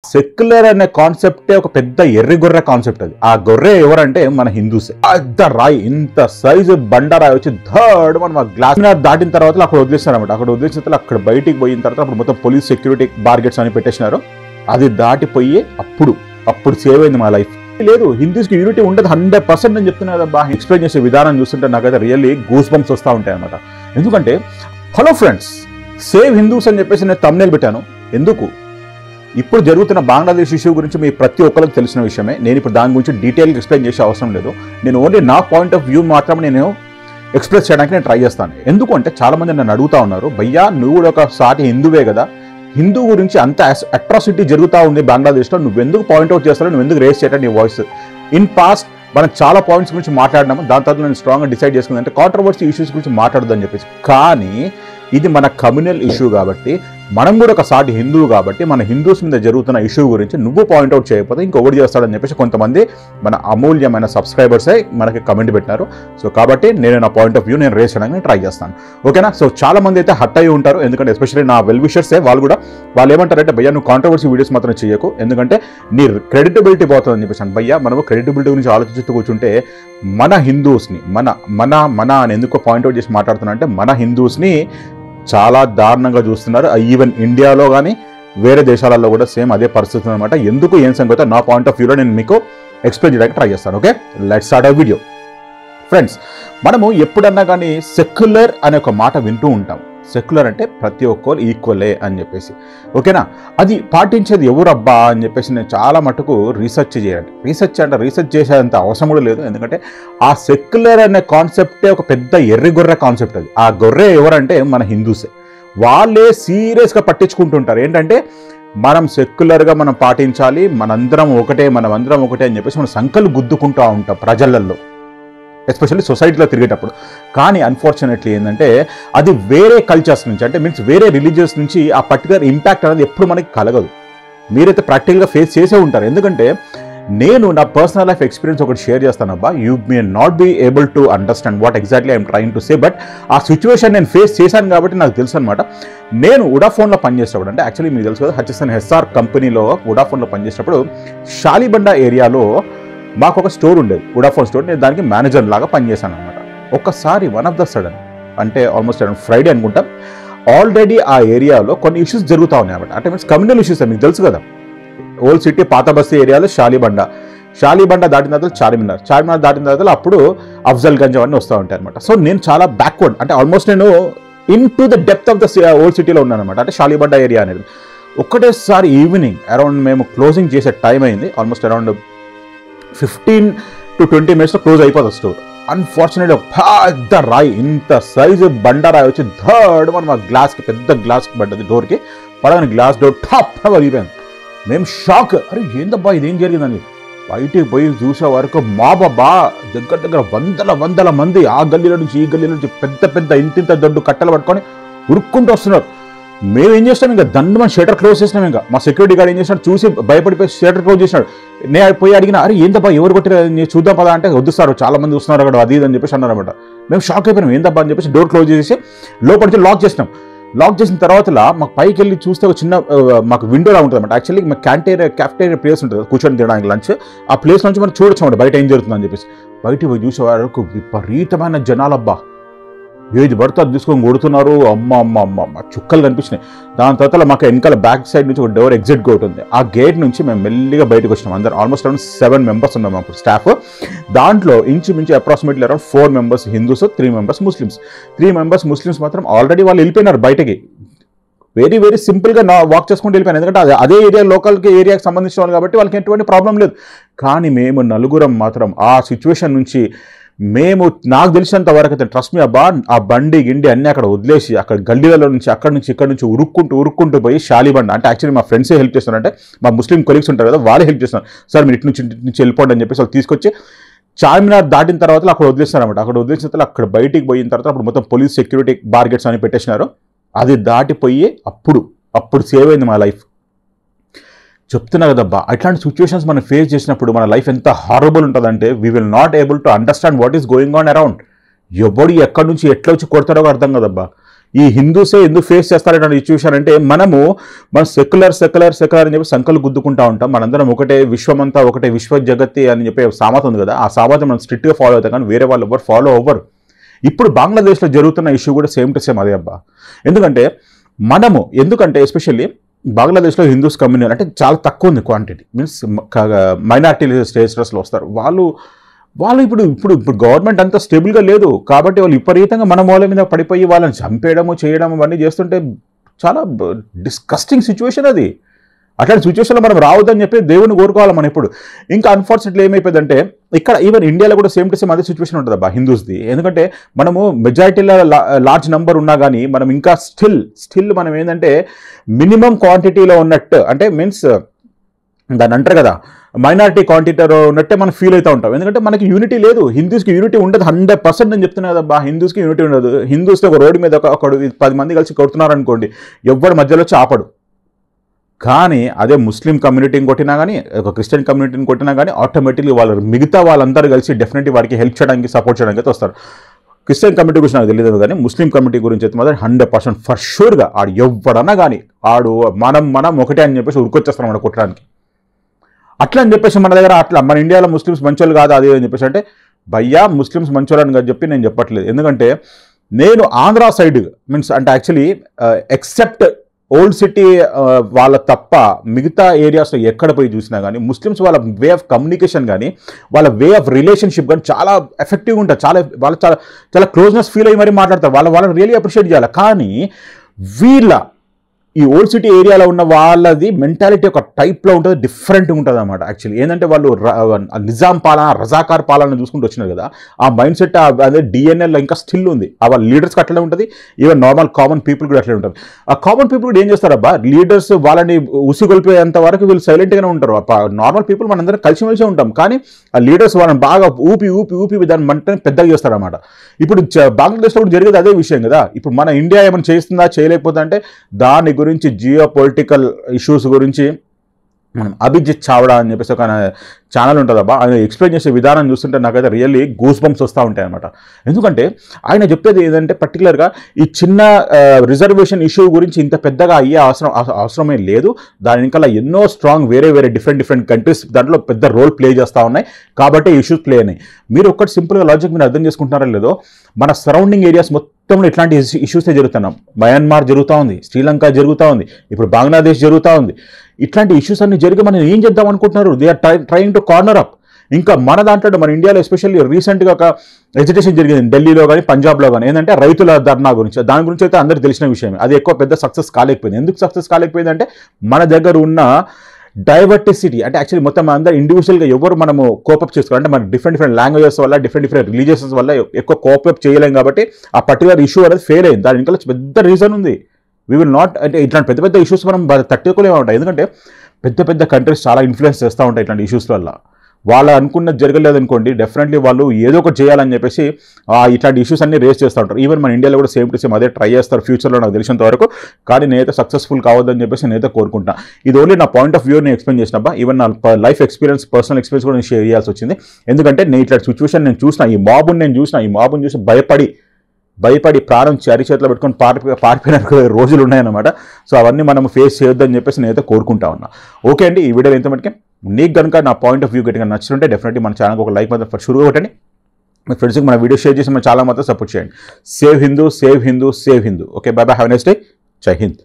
secular అనే కాన్సెప్టే ఒక పెద్ద ఎర్రి గొర్రె కాన్సెప్ట్ అది ఆ గొర్రె ఎవరంటే మన హిందూసే పెద్ద రాయి ఇంత సైజు బండ రాయి వచ్చి థర్డ్ మనం ఆ గ్లాస్ దాటిన తర్వాత అక్కడ వదిలేస్తారు అనమాట అక్కడ వదిలేసిన తర్వాత అక్కడ బయటికి పోయిన తర్వాత అప్పుడు మొత్తం పోలీస్ సెక్యూరిటీ బార్గెట్స్ అని పెట్టేసినారు అది దాటిపోయి అప్పుడు అప్పుడు సేవ్ అయింది మా లైఫ్ లేదు హిందూస్కి యూనిటీ ఉండదు హండ్రెడ్ పర్సెంట్ నేను చెప్తున్నా కదా బాగా ఎక్స్ప్లెయిన్ చేసే విధానం చూస్తుంటే నాకైతే రియల్లీ గూస్ బంప్స్ వస్తూ ఉంటాయి అనమాట ఎందుకంటే హలో ఫ్రెండ్స్ సేవ్ హిందూస్ అని చెప్పేసి నేను తమ్నేల్ పెట్టాను ఎందుకు ఇప్పుడు జరుగుతున్న బంగ్లాదేశ్ ఇష్యూ గురించి మీ ప్రతి ఒక్కరికి తెలిసిన విషయమే నేను ఇప్పుడు దాని గురించి డీటెయిల్గా ఎక్స్ప్లెయిన్ చేసే అవసరం లేదు నేను ఓన్లీ నా పాయింట్ ఆఫ్ వ్యూ మాత్రమే నేను ఎక్స్ప్రెస్ చేయడానికి నేను ట్రై చేస్తాను ఎందుకు అంటే చాలా మంది నన్ను అడుగుతా ఉన్నారు భయ్యా నువ్వు కూడా ఒక సాటి హిందువే కదా హిందూ గురించి అంత అట్రాసిటీ జరుగుతూ ఉంది బంగ్లాదేశ్లో నువ్వు ఎందుకు పాయింట్అవుట్ చేస్తావు నువ్వు ఎందుకు రేస్ చేయటం నీ వాయిస్ ఇన్ పాస్ట్ మనం చాలా పాయింట్స్ గురించి మాట్లాడినాము దాని తర్వాత నేను స్ట్రాంగ్గా డిసైడ్ చేసుకుంది అంటే కాంట్రవర్సీ ఇష్యూస్ గురించి మాట్లాడదని చెప్పేసి కానీ ఇది మన కమ్యూనల్ ఇష్యూ కాబట్టి మనం కూడా ఒక సాటి హిందువు కాబట్టి మన హిందూస్ మీద జరుగుతున్న ఇష్యూ గురించి నువ్వు పాయింట్అవుట్ చేయకపోతే ఇంకొకటి చేస్తాడని చెప్పేసి కొంతమంది మన అమూల్యమైన సబ్స్క్రైబర్సే మనకి కమెంట్ పెట్టినారు సో కాబట్టి నేను నా పాయింట్ ఆఫ్ వ్యూ నేను రేస్ చేయడానికి ట్రై చేస్తాను ఓకేనా సో చాలా మంది అయితే హట్ అయి ఉంటారు ఎందుకంటే ఎస్పెషల్లీ నా వెల్ విషర్సే వాళ్ళు కూడా వాళ్ళు ఏమంటారంటే భయ్యా నువ్వు కాంట్రవర్సీ వీడియోస్ మాత్రం చేయకు ఎందుకంటే నీ క్రెడిటబిలిటీ పోతుందని చెప్పేసి భయ్యా మనము క్రెడిటబిలిటీ గురించి ఆలోచిస్తూ కూర్చుంటే మన హిందూస్ని మన మన మన అని ఎందుకో పాయింట్అవుట్ చేసి మాట్లాడుతున్నా అంటే మన హిందూస్ని చాలా దారుణంగా చూస్తున్నారు ఈవెన్ ఇండియాలో కానీ వేరే దేశాలలో కూడా సేమ్ అదే పరిస్థితి అనమాట ఎందుకు ఏం సంగతో నా పాయింట్ ఆఫ్ వ్యూలో నేను మీకు ఎక్స్ప్లెయిన్ చేయడానికి ట్రై చేస్తాను okay let start a video friends మనము ఎప్పుడన్నా కానీ సెక్యులర్ అనే ఒక మాట వింటూ ఉంటాం సెక్యులర్ అంటే ప్రతి ఒక్కరు ఈక్వలే అని చెప్పేసి ఓకేనా అది పాటించేది ఎవరబ్బా అని చెప్పేసి నేను చాలా మటుకు రీసెర్చ్ చేయాలి రీసెర్చ్ అంటే రీసెర్చ్ చేసేంత అవసరం కూడా లేదు ఎందుకంటే ఆ సెక్యులర్ అనే కాన్సెప్టే ఒక పెద్ద ఎర్రి గొర్రె కాన్సెప్ట్ అది ఆ గొర్రె ఎవరంటే మన హిందూసే వాళ్ళే సీరియస్గా పట్టించుకుంటుంటారు ఏంటంటే మనం సెక్యులర్గా మనం పాటించాలి మనందరం ఒకటే మనం అందరం ఒకటే అని చెప్పేసి మనం సంకలు గుద్దుకుంటూ ఉంటాం ప్రజలల్లో ఎస్పెషల్లీ సొసైటీలో తిరిగేటప్పుడు కానీ అన్ఫార్చునేట్లీ ఏంటంటే అది వేరే కల్చర్స్ నుంచి అంటే మీన్స్ వేరే రిలీజియస్ నుంచి ఆ పర్టికులర్ ఇంపాక్ట్ అనేది ఎప్పుడు మనకి కలగదు మీరైతే ప్రాక్టికల్గా ఫేస్ చేసే ఉంటారు ఎందుకంటే నేను నా పర్సనల్ లైఫ్ ఎక్స్పీరియన్స్ ఒకటి షేర్ చేస్తానబ్బా you may not be able to understand what exactly I'm trying to say but ఆ సిచ్యువేషన్ నేను ఫేస్ చేశాను కాబట్టి నాకు తెలుసు అనమాట నేను ఉడాఫోన్లో పనిచేసేటప్పుడు అంటే యాక్చువల్లీ మీకు తెలుసు కదా హచ్ఎస్ఎన్ హెస్ఆర్ కంపెనీలో ఉడాఫోన్లో పనిచేసేటప్పుడు షాలిబండ ఏరియాలో మాకు ఒక స్టోర్ ఉండేది ఉడాఫోన్ స్టోర్ నేను దానికి మేనేజర్ లాగా పనిచేశాను అనమాట ఒక్కసారి వన్ ఆఫ్ ద సడన్ అంటే ఆల్మోస్ట్ ఫ్రైడే అనుకుంటా ఆల్రెడీ ఆ ఏరియాలో కొన్ని ఇష్యూస్ జరుగుతూ ఉన్నాయి అనమాట అంటే మీన్స్ కమ్యూనల్ ఇష్యూస్ మీకు తెలుసు కదా ఓల్డ్ సిటీ పాత బస్తీ ఏరియాలో షాలిబండ షాలిబండ దాటిన తర్వాత చార్మినార్ చార్మినార్ దాటిన తర్వాత అప్పుడు అఫ్జల్ గంజ్ అవన్నీ వస్తూ ఉంటాయి అనమాట సో నేను చాలా బ్యాక్వర్డ్ అంటే ఆల్మోస్ట్ నేను into the depth of the old సిటీలో ఉన్నాను అనమాట అంటే షాలిబండ ఏరియా అనేది ఒకటేసారి ఈవినింగ్ అరౌండ్ మేము క్లోజింగ్ చేసే టైం అయింది almost around fifteen to twenty మినిట్స్లో క్లోజ్ అయిపోతుంది స్టోర్ అన్ఫార్చునేట్ పెద్ద రాయి ఇంత సైజు బండ రాయి వచ్చి థర్డ్ మనం ఆ గ్లాస్కి పెద్ద గ్లాస్కి పడ్డది డోర్కి పడగానే గ్లాస్ డోర్ టాప్ వరిగిపోయింది మేము షాక్ అరే ఏందబ్బా ఇదేం జరిగిందని బయటికి పోయి చూసే వరకు మా బాబా దగ్గర దగ్గర వందల వందల మంది ఆ గల్లీలో నుంచి ఈ గల్లీలో నుంచి పెద్ద పెద్ద ఇంతింత దొడ్డు కట్టలు పట్టుకొని ఉరుక్కుంటూ వస్తున్నారు మేము ఏం చేస్తాం ఇంకా దండు మన షటర్ క్లోజ్ చేసినాం ఇంకా మా సెక్యూరిటీ గార్డ్ ఏం చేసినాడు చూసి భయపడిపోయి షటర్ క్లోజ్ చేసినాడు నేను పోయి అడిగిన అరే ఏందబ్బా ఎవరు కొట్టిన నేను చూద్దాం పదా అంటే వద్దు సార్ చాలా మంది వస్తున్నారు అక్కడ అది ఇది అని చెప్పేసి అన్నారు అనమాట మేము షాక్ అయిపోయినాం ఏందబ్బా అని చెప్పేసి డోర్ క్లోజ్ చేసి లోపలికి లాక్ చేసినాం లాక్ చేసిన తర్వాత మాకు పైకి వెళ్ళి చూస్తే ఒక చిన్న ఆ, మాకు విండోలా ఉంటుంది అనమాట యాక్చువల్లీ మాకు క్యాంటీరియా క్యాఫ్టేరియా ప్లేస్ ఉంటుంది కూర్చొని తినడానికి లంచ్ ఆ ప్లేస్ నుంచి మనం చూడొచ్చు అన్నమాట బయట ఏం జరుగుతుందని చెప్పేసి బయట పోయి చూసే వరకు విపరీతమైన జనాలబ్బా ఏది పడితే అది తీసుకొని కొడుతున్నారు అమ్మ అమ్మ అమ్మ అమ్మ చుక్కలు కనిపించినాయి దాని తర్వాత మాకు వెనకాల బ్యాక్ సైడ్ నుంచి ఒక డోర్ ఎగ్జిట్ గేట్ ఉంది ఆ గేట్ నుంచి మేము మెల్లిగా బయటకు వచ్చినాం అందరం ఆల్మోస్ట్ అరౌండ్ సెవెన్ మెంబర్స్ ఉన్నాం అప్పుడు స్టాఫ్ దాంట్లో ఇంచుమించు approximately around four members Hindus three members Muslims three members Muslims మాత్రం ఆల్రెడీ వాళ్ళు వెళ్ళిపోయినారు బయటకి వెరీ వెరీ సింపుల్గా నా వాక్ చేసుకుంటూ వెళ్ళిపోయాను ఎందుకంటే అదే అదే ఏరియా లోకల్కి ఏరియాకి సంబంధించిన వాళ్ళు కాబట్టి వాళ్ళకి ఎటువంటి ప్రాబ్లం లేదు కానీ మేము నలుగురం మాత్రం ఆ సిచ్యువేషన్ నుంచి మేము నాకు తెలిసినంత వరకు అయితే ట్రస్ట్ మీ అబ్బా ఆ బండి గిండి అన్ని అక్కడ వదిలేసి అక్కడ గల్లీలలో నుంచి అక్కడ నుంచి ఇక్కడ నుంచి ఉరుక్కుంటూ ఉరుక్కుంటూ పోయి షాలిబండ అంటే యాక్చువల్లీ మా ఫ్రెండ్సే హెల్ప్ చేస్తున్నారంటే మా ముస్లిం కొలీగ్స్ ఉంటారు కదా వాళ్ళే హెల్ప్ చేస్తున్నారు సార్ మీరు ఇటు నుంచి ఇటు నుంచి వెళ్ళిపోండి అని చెప్పేసి వాళ్ళు తీసుకొచ్చి చార్మినార్ దాటిన తర్వాత అక్కడ వదిలేస్తారు అనమాట అక్కడ వదిలేసిన తర్వాత అక్కడ బయటికి పోయిన తర్వాత అప్పుడు మొత్తం పోలీస్ సెక్యూరిటీ బార్గెట్స్ అని పెట్టేసినారు అది దాటిపోయి అప్పుడు అప్పుడు సేవ్ అయింది మా లైఫ్ చెప్తున్నా కదబ్బా అట్లాంటి సిచ్యువేషన్స్ మనం ఫేస్ చేసినప్పుడు మన లైఫ్ ఎంత హారబుల్ ఉంటుందంటే we will not able to understand what is going on around ఎవడు ఎక్కడి నుంచి ఎట్లా వచ్చి కొడతారో అర్థం కదబ్బా ఈ హిందూసే ఎందుకు ఫేస్ చేస్తారనే సిచ్యువేషన్ అంటే మనము మన సెక్యులర్ సెక్యులర్ సెక్యులర్ అని చెప్పి సంకలు గుద్దుకుంటా ఉంటాం మనందరం ఒకటే విశ్వమంతా ఒకటే విశ్వ జగత్తి అని చెప్పి సామెత ఉంది కదా ఆ సామెత మనం స్ట్రిక్ట్గా ఫాలో అవుతాం కానీ వేరే వాళ్ళు ఎవరు ఫాలో అవ్వరు ఇప్పుడు బంగ్లాదేశ్లో జరుగుతున్న ఇష్యూ కూడా సేమ్ టు సేమ్ అదే అబ్బా ఎందుకంటే మనము ఎందుకంటే ఎస్పెషల్లీ బంగ్లాదేశ్లో హిందూస్ కమ్యూనిటీ అంటే చాలా తక్కువ ఉంది క్వాంటిటీ మీన్స్ మైనార్టీ స్టేటస్లో వస్తారు వాళ్ళు వాళ్ళు ఇప్పుడు ఇప్పుడు ఇప్పుడు గవర్నమెంట్ అంత స్టేబుల్గా లేదు కాబట్టి వాళ్ళు విపరీతంగా మన మూల మీద పడిపోయి వాళ్ళని చంపేయడము చేయడం అవన్నీ చేస్తుంటే చాలా డిస్కస్టింగ్ సిచ్యువేషన్ అది అట్లాంటి సిచ్యువేషన్లో మనం రావద్దని చెప్పి దేవుని కోరుకోవాలి మనం ఇప్పుడు ఇంకా అన్ఫార్చునేట్లీ ఏమైపోయిందంటే ఇక్కడ ఈవెన్ ఇండియాలో కూడా సేమ్ టు సేమ్ అదే సిచ్యువేషన్ ఉంటుంది అబ్బా హిందూస్ది ఎందుకంటే మనము మెజారిటీలో లార్జ్ నెంబర్ ఉన్నా కానీ మనం ఇంకా స్టిల్ స్టిల్ మనం ఏంటంటే మినిమం క్వాంటిటీలో ఉన్నట్టు అంటే మీన్స్ దాన్ని అంటారు కదా మైనారిటీ క్వాంటిటీలో ఉన్నట్టే మనం ఫీల్ అవుతూ ఉంటాం ఎందుకంటే మనకి యూనిటీ లేదు హిందూస్కి యూనిటీ ఉండదు హండ్రెడ్ పర్సెంట్ నేను చెప్తున్నా కదా బా హిందూస్కి యూనిటీ ఉండదు హిందూస్ని ఒక రోడ్డు మీద ఒక ఒకడు పది మంది కలిసి కొడుతున్నారు అనుకోండి ఎవ్వడు మధ్యలో వచ్చి ఆపడు కానీ అదే ముస్లిం కమ్యూనిటీని కొట్టినా కానీ ఒక క్రిస్టియన్ కమ్యూనిటీని కొట్టినా కానీ ఆటోమేటిక్లీ వాళ్ళు మిగతా వాళ్ళందరూ కలిసి డెఫినెట్లీ వారికి హెల్ప్ చేయడానికి సపోర్ట్ చేయడానికి అయితే వస్తారు క్రిస్టియన్ కమ్యూనిటీ గురించి నాకు తెలియదు కానీ ముస్లిం కమ్యూనిటీ గురించి అయితే మాత్రం హండ్రెడ్ పర్సెంట్ ఫర్ షూర్గా ఆడు ఎవడన్నా కానీ ఆడు మనం మనం ఒకటే అని చెప్పేసి ఉరికొచ్చేస్తాం మన కొట్టడానికి అట్లా అని చెప్పేసి మన దగ్గర అట్లా మన ఇండియాలో ముస్లిమ్స్ మంచోళ్ళు కాదు అది అని చెప్పేసి అంటే భయ్యా ముస్లిమ్స్ మంచోళ్ళని అని చెప్పి నేను చెప్పట్లేదు ఎందుకంటే నేను ఆంధ్ర సైడ్ మీన్స్ అంటే యాక్చువల్లీ ఎక్సెప్ట్ ఓల్డ్ సిటీ వాళ్ళ తప్ప మిగతా ఏరియాస్లో ఎక్కడ పోయి చూసినా కానీ ముస్లిమ్స్ వాళ్ళ వే ఆఫ్ కమ్యూనికేషన్ కానీ వాళ్ళ వే ఆఫ్ రిలేషన్షిప్ కానీ చాలా ఎఫెక్టివ్గా ఉంటుంది చాలా వాళ్ళు చాలా చాలా క్లోజ్నెస్ ఫీల్ అయ్యి మరీ మాట్లాడతారు వాళ్ళ వాళ్ళని రియలీ అప్రిషియేట్ చేయాలి కానీ వీళ్ళ ఈ ఓల్డ్ సిటీ ఏరియాలో ఉన్న వాళ్ళది మెంటాలిటీ ఒక టైప్లో ఉంటుంది డిఫరెంట్గా ఉంటుంది అనమాట యాక్చువల్లీ ఏంటంటే వాళ్ళు ర- ఆ నిజాం పాలన రజాకార్ పాలన చూసుకుంటూ వచ్చినారు కదా ఆ మైండ్ సెట్ అదే డిఎన్ఎల్లో ఇంకా స్టిల్ ఉంది ఆ వాళ్ళ లీడర్స్కి అట్లనే ఉంటుంది ఈవెన్ నార్మల్ కామన్ పీపుల్ కూడా అట్లనే ఉంటుంది ఆ కామన్ పీపుల్ కూడా ఏం చేస్తారబ్బా లీడర్స్ వాళ్ళని ఉసిగొల్పేంత వరకు వీళ్ళు సైలెంట్గానే ఉంటారు నార్మల్ పీపుల్ మనందరం కలిసిమెలిసి ఉంటాం కానీ ఆ లీడర్స్ వాళ్ళని బాగా ఊపి ఊపి ఊపి దాన్ని మంటని పెద్దగా చేస్తారన్నమాట ఇప్పుడు చ- బంగ్లాదేశ్లో కూడా జరిగేది అదే విషయం కదా ఇప్పుడు మన ఇండియా ఏమైనా చేస్తుందా చేయలేకపోతే అంటే దాని గురించి జియో పొలిటికల్ ఇష్యూస్ గురించి మనం అభిజిత్ చావడా అని చెప్పేసి ఒక ఛానల్ ఉంటుందబ్బా ఆయన ఎక్స్ప్లెయిన్ చేసే విధానం చూస్తుంటే నాకైతే రియల్లీ గూస్ బంప్స్ వస్తూ ఉంటాయి అనమాట ఎందుకంటే ఆయన చెప్పేది ఏంటంటే పర్టికులర్గా ఈ చిన్న రిజర్వేషన్ ఇష్యూ గురించి ఇంత పెద్దగా అయ్యే అవసరం అవ- అవసరమే లేదు దాని ఇంకా ఎన్నో స్ట్రాంగ్ వేరే వేరే డిఫరెంట్ డిఫరెంట్ కంట్రీస్ దాంట్లో పెద్ద రోల్ ప్లే చేస్తూ ఉన్నాయి కాబట్టి ఇష్యూస్ ప్లే అయినాయి మీరు ఒక్కటి సింపుల్గా లాజిక్ మీరు అర్థం చేసుకుంటున్నారో లేదో మన సరౌండింగ్ ఏరియాస్ మొత్తంలో ఇట్లాంటి ఇష్యూసే జరుగుతున్నాం మయన్మార్ జరుగుతూ ఉంది శ్రీలంక జరుగుతూ ఉంది ఇప్పుడు బంగ్లాదేశ్ జరుగుతూ ఉంది ఇట్లాంటి ఇష్యూస్ అన్ని జరిగి మనం ఏం చేద్దాం అనుకుంటున్నారు they are trying to corner up ఇంకా మన దాంట్లో మన ఇండియాలో ఎస్పెషల్లీ రీసెంట్గా ఒక ఎజిటేషన్ జరిగింది ఢిల్లీలో కానీ పంజాబ్లో కానీ ఏంటంటే రైతుల ధర్నా గురించి దాని గురించి అయితే అందరికీ తెలిసిన విషయమే అది ఎక్కువ పెద్ద సక్సెస్ కాలేకపోయింది ఎందుకు సక్సెస్ కాలేకపోయింది అంటే మన దగ్గర ఉన్న డైవర్టిసిటీ అంటే యాక్చువల్లీ మొత్తం మన అందరూ ఇండివిజువల్గా ఎవరు మనము కోపప్ చేసుకోవాలి అంటే మన డిఫరెంట్ డిఫరెంట్ లాంగ్వేజెస్ వల్ల డిఫరెంట్ డిఫరెంట్ రిలీజియన్స్ వల్ల ఎక్కువ కోపప్ చేయలేం కాబట్టి ఆ పర్టికులర్ ఇష్యూ అనేది ఫెయిల్ అయింది దాని ఇంకా పెద్ద రీజన్ ఉంది వీ విల్ నాట్ అంటే ఇట్లాంటి పెద్ద పెద్ద ఇష్యూస్ మనం బా- తట్టుకోలేము ఉంటాయి ఎందుకంటే పెద్ద పెద్ద కంట్రీస్ చాలా ఇన్ఫ్లుయెన్స్ చేస్తూ ఉంటాయి ఇట్లాంటి ఇష్యూస్ వల్ల వాళ్ళు అనుకున్నది జరగలేదు అనుకోండి డెఫినెట్లీ వాళ్ళు ఏదో ఒకటి చేయాలని చెప్పేసి ఆ, ఇట్లాంటి ఇష్యూస్ అన్ని రేస్ చేస్తూ ఉంటారు ఈవెన్ మన ఇండియాలో కూడా సేమ్ టు సేమ్ అదే ట్రై చేస్తారు ఫ్యూచర్లో నాకు తెలిసినంత వరకు కానీ నేనైతే సక్సెస్ఫుల్ కావద్దని చెప్పేసి నేనైతే కోరుకుంటా ఇది ఓన్లీ నా పాయింట్ ఆఫ్ వ్యూ నేను ఎక్స్ప్లెయిన్ చేసినబ్బా ఈవెన్ నా లైఫ్ ఎక్స్పీరియన్స్ పర్సనల్ ఎక్స్పీరియన్స్ కూడా నేను షేర్ చేయాల్సి వచ్చింది ఎందుకంటే నేను ఇట్లాంటి సిచ్యువేషన్ నేను చూసిన ఈ మాబుని నేను చూసిన ఈ మాబుని చూసి భయపడి భయపడి ప్రాణం చరి చేతిలో పెట్టుకొని పారిపో పారిపోయిన రోజులు ఉన్నాయన్నమాట సో అవన్నీ మనం ఫేస్ చేయొద్దని చెప్పేసి నేనైతే కోరుకుంటా ఉన్నా ఓకే అండి ఈ వీడియో ఎంత మటుకే నీకు కనుక నా పాయింట్ ఆఫ్ వ్యూ గట్టిగా నచ్చుంటే డెఫినెట్లీ మన ఛానల్కి ఒక లైక్ మాత్రం షురుగా కొట్టండి మీ ఫ్రెండ్స్కి మన వీడియో షేర్ చేసి మన చాలా మాత్రం సపోర్ట్ చేయండి save Hindu save Hindu save Hindu okay bye bye have next day జై హింద్